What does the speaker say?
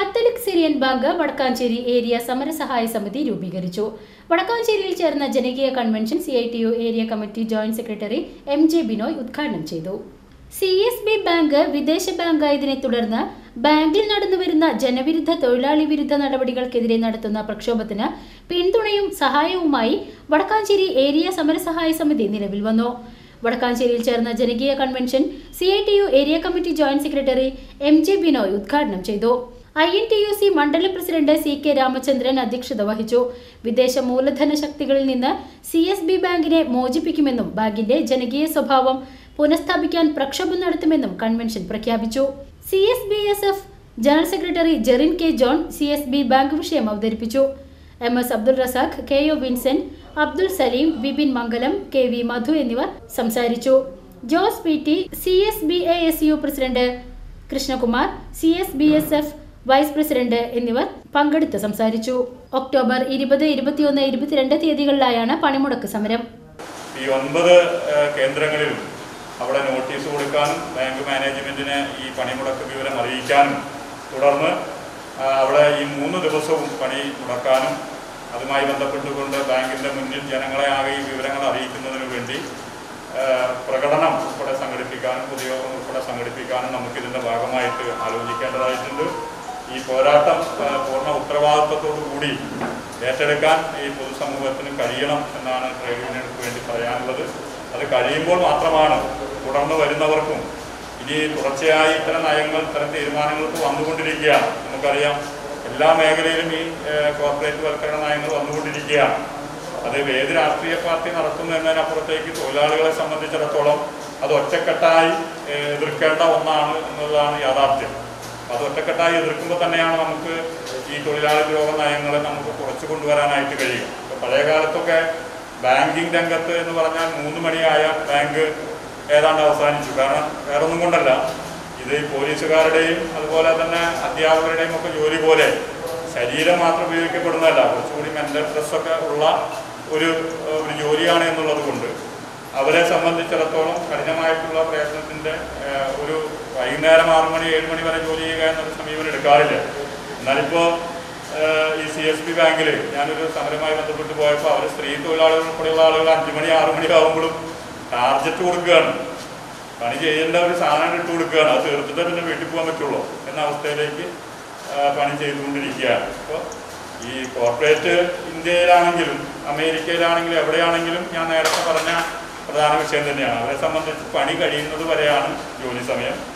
Catholic Syrian Bank Vadakkanchery area സമരസഹായ സമിതി രൂപീകരിച്ചു വടക്കാഞ്ചേരിയിൽ ചേർന്ന ജനകീയ convention C I T U area committee joint secretary M J Binoy ഉദ്ഘാടനം ചെയ്തു സി എസ് ബി ബാങ്ക് വിദേശ ബാങ്കായതിനെ തുടർന്ന് ബാങ്കിൽ നടന്നുവരുന്ന ജനവിരുദ്ധ തൊഴിലാളി വിരുദ്ധ നടപടികൾക്കെതിരെ നടത്തുന്ന പ്രക്ഷോഭത്തിന് പിന്തുണയും സഹായവുമായി വടക്കാഞ്ചേരി ഏരിയ സമരസഹായ സമിതി നിലവിൽ വന്നു വടക്കാഞ്ചേരിയിൽ ചേർന്ന ജനകീയ convention C I T U area committee joint secretary M J Binoy ഉദ്ഘാടനം ചെയ്തു I N T U C മണ്ഡലം പ്രസിഡന്റ് സി കെ രാമചന്ദ്രൻ അധ്യക്ഷത വഹിച്ചു വിദേശ മൂലധന ശക്തികളിൽ നിന്ന് സി എസ് ബി ബാങ്കിനെ മോചിപ്പിക്കുമെന്നും ബാങ്കിന്റെ ജനകീയ സ്വഭാവം പുനഃസ്ഥാപിക്കാൻ പ്രക്ഷോഭം നടത്തുമെന്നും കൺവെൻഷൻ പ്രഖ്യാപിച്ചു C S B S F general secretary Jerin K John C S B bank വിഷയം അവതരിപ്പിച്ചു M S Abdul Razak K O Vincent Abdul Salim Vipin Mangalam K V Madhu എന്നിവർ സംസാരിച്ചു Jose P T C S B A S U president Krishnakumar C S B S F vice president എന്നിവർ പങ്കെടുത്ത് സംസാരിച്ചു October ഇരുപത് ഇരുപത്തിയൊന്ന് ഇരുപത്തിരണ്ട് തീയതികളിലായാണ് പണിമുടക്ക് സമരം ഈ ഒൻപത് ഏഹ്, കേന്ദ്രങ്ങളിലും അവിടെ നോട്ടീസ് കൊടുക്കാനും ബാങ്ക് മാനേജ്മെന്റിനെ ഈ പണിമുടക്ക് വിവരം അറിയിക്കാനും തുടർന്ന് ആ, അവിടെ ഈ മൂന്ന് ദിവസവും പണി മുടക്കാനും അതുമായി ബന്ധപ്പെട്ടുകൊണ്ട് ബാങ്കിന്റെ മുന്നിൽ ജനങ്ങളെ ആകെ ഈ വിവരങ്ങൾ അറിയിക്കുന്നതിന് വേണ്ടി ഏഹ്, പ്രകടനം ഉൾപ്പെടെ സംഘടിപ്പിക്കാനും പൊതുയോഗം ഉൾപ്പെടെ സംഘടിപ്പിക്കാനും നമുക്ക് ഇതിന്റെ ഭാഗമായിട്ട് ആലോചിക്കേണ്ടതായിട്ടുണ്ട് ഈ പോരാട്ടം ഏഹ്, പൂർണ്ണ ഉത്തരവാദിത്വത്തോടു കൂടി ഏറ്റെടുക്കാൻ ഈ പൊതുസമൂഹത്തിന് കഴിയണം എന്നാണ് ട്രേഡ് യൂണിയനുകൾക്ക് വേണ്ടി പറയാനുള്ളത് അത് കഴിയുമ്പോൾ മാത്രമാണ് തുടർന്ന് വരുന്നവർക്കും ഇനി തുടർച്ചയായി ഇത്തരം നയങ്ങൾ ഇത്തരം തീരുമാനങ്ങൾക്ക് വന്നുകൊണ്ടിരിക്കുകയാണ് നമുക്കറിയാം എല്ലാ മേഖലയിലും ഈ ഏഹ്, കോർപ്പറേറ്റ് വൽക്കരണ നയങ്ങൾ വന്നുകൊണ്ടിരിക്കുകയാണ് അത് ഏത് രാഷ്ട്രീയ പാർട്ടി നടത്തുന്നു എന്നതിനപ്പുറത്തേക്ക് തൊഴിലാളികളെ സംബന്ധിച്ചിടത്തോളം അത് ഒറ്റക്കെട്ടായി ഏഹ്, എതിർക്കേണ്ട ഒന്നാണ് എന്നുള്ളതാണ് യാഥാർത്ഥ്യം അത് ഒറ്റക്കെട്ടായി എതിർക്കുമ്പോൾ തന്നെയാണ് നമുക്ക് ഈ തൊഴിലാളി ദ്രോഹ നയങ്ങളെ നമുക്ക് കുറച്ചു കൊണ്ടുവരാനായിട്ട് കഴിയും ഇപ്പൊ പഴയ കാലത്തൊക്കെ ബാങ്കിങ് രംഗത്ത് എന്ന് പറഞ്ഞാൽ മൂന്ന് മണിയായ ബാങ്ക് ഏതാണ്ട് അവസാനിച്ചു കാരണം വേറെ ഒന്നും കൊണ്ടല്ല ഇത് ഈ പോലീസുകാരുടെയും അതുപോലെ തന്നെ അധ്യാപകരുടെയും ഒക്കെ ജോലി പോലെ ശരീരം മാത്രം ഉപയോഗിക്കപ്പെടുന്നതല്ല കുറച്ചുകൂടി മെന്റൽ സ്ട്രെസ്സൊക്കെ ഉള്ള ഒരു ഏഹ്, ഒരു ജോലിയാണ് എന്നുള്ളത് കൊണ്ട് അവരെ സംബന്ധിച്ചിടത്തോളം കഠിനമായിട്ടുള്ള പ്രയത്നത്തിന്റെ ഏഹ്, ഒരു വൈകുന്നേരം ആറു മണി ഏഴ് മണി വരെ ജോലി ചെയ്യുക എന്നൊരു സമീപനം എടുക്കാറില്ല എന്നാലിപ്പോ ഏഹ്, ഈ സി എസ് പി ബാങ്കിൽ ഞാനൊരു സമരവുമായി ബന്ധപ്പെട്ട് പോയപ്പോൾ അവർ സ്ത്രീ തൊഴിലാളികൾ ഉൾപ്പെടെയുള്ള ആളുകൾ അഞ്ചു മണി ആറു മണി ആകുമ്പോഴും ടാർജറ്റ് കൊടുക്കുകയാണ് പണി ചെയ്യേണ്ട ഒരു സാധനം ഇട്ട് കൊടുക്കുകയാണ് അത് തീർത്തിട്ടേ പിന്നെ വീട്ടിൽ പോകാൻ പറ്റുള്ളൂ എന്ന അവസ്ഥയിലേക്ക് ആ, പണി ചെയ്തുകൊണ്ടിരിക്കുകയാണ് അപ്പോൾ ഈ കോർപ്പറേറ്റ് ഇന്ത്യയിലാണെങ്കിലും അമേരിക്കയിലാണെങ്കിലും എവിടെയാണെങ്കിലും ഞാൻ നേരത്തെ പറഞ്ഞ പ്രധാന വിഷയം തന്നെയാണ് അവരെ സംബന്ധിച്ച് പണി കഴിയുന്നത് വരെയാണ് ജോലി സമയം